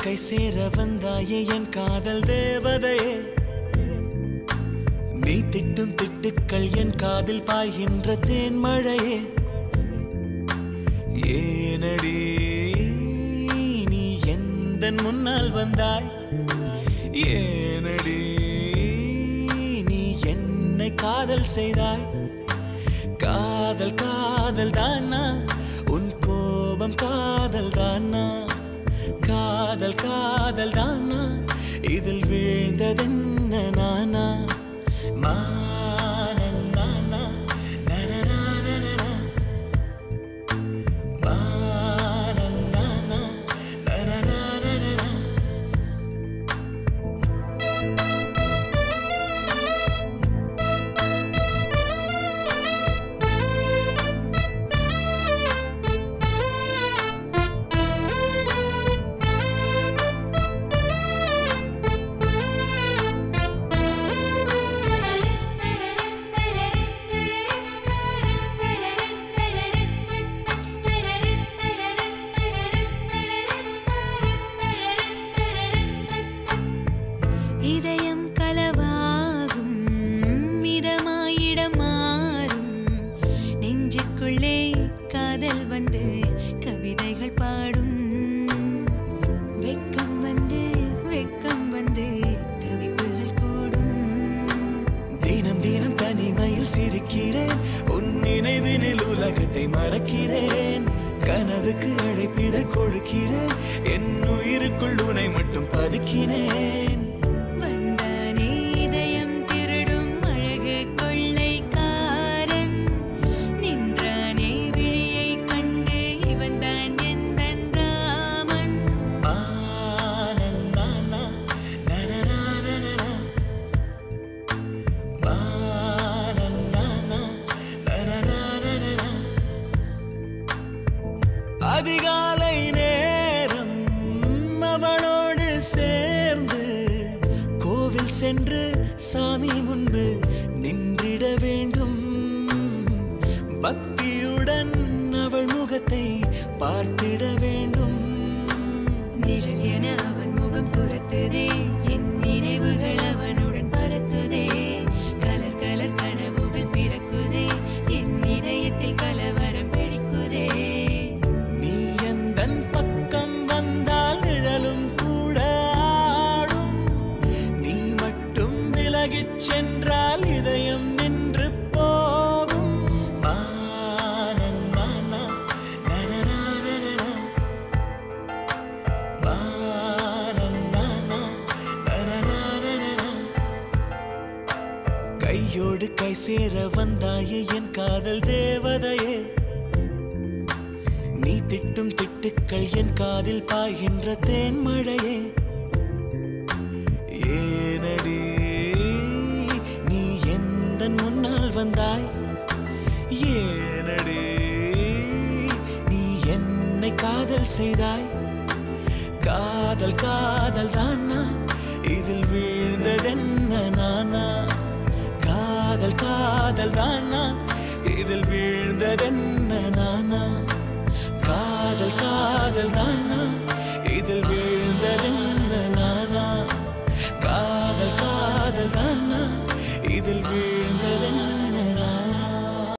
கை சேர வந்தாயே என் காதல் தேவதையே நீ திட்டும் திட்டுக்கள் என் காதில் பாய்கின்ற தேன் மழையே ஏனடி நீ எந்த முன்னால் வந்தாய் ஏனடி நீ என்னை காதல் செய்தாய் காதல் காதல் தானா உன் கோபம் காதல் தானா காதல் காதல் தானா இதில் வீழ்ந்ததென்ன நானா மானன் நானா நனநானனனா. மானன் நானா நனநானனனா. இதயம் கலவாகும் மிதமாயிடம் மாறும் நெஞ்சுக்குள்ளே காதல் வந்து கவிதைகள் பாடும் வெக்கம் வந்து வெக்கம் வந்து தவிப்புகள் கூடும் தினம் தினம் தனிமையில் சிரிக்கிறேன் உன் நினைவினில் உலகத்தை மறக்கிறேன் கனவுக்கு அழைப்பிதழ் கொடுக்கிறேன் என் உயிருக்குள் உனை மட்டும் பதுக்கினேன் வந்தானே இதயம் திருடும் அழகு கொள்ளைக்காரன் நின்றானே விழியை கண்டு இவன்தான் என்பன் ராமன் மானன் நானா, நனநானனனா. மானன் நானா, நனநானனனா. அதிகாலை நேரம் அவளோடு சேர்ந்து கோவில் சென்று சாமி முன்பு நின்றிட வேண்டும் பக்தியுடன் அவள் முகத்தை பார்த்திட வேண்டும் நிழல் என அவன் முகம் துரத்துதே என் நினைவுகள் அவனுடன் பறக்குதே கலர் கலர் கனவுகள் பிறக்குதே என் இதயத்தில் கலவரம் பிடிக்குதே நீ எந்தன் பக்கம் வந்தால் நிழலும் கூட ஆடும் நீ மட்டும் விலகிச் சென்றால் இதயம் நின்று போகும் மானன் நானா, நனநானனனா. மானன் நானா, நனநானனனா. கையோடு கை சேர வந்தாயே என் காதல் தேவதையே நீ திட்டும் திட்டுக்கள் என் காதில் பாய்கின்ற தேன் மழையே ஏனடி நீ எந்த முன்னால் வந்தாய் ஏனடி நீ என்னை காதல் செய்தாய் காதல் காதல் தானா இதில் வீழ்ந்ததென்ன நானா காதல் காதல் தானா இதில் வீழ்ந்ததென்ன நானா காதல் காதல் தானா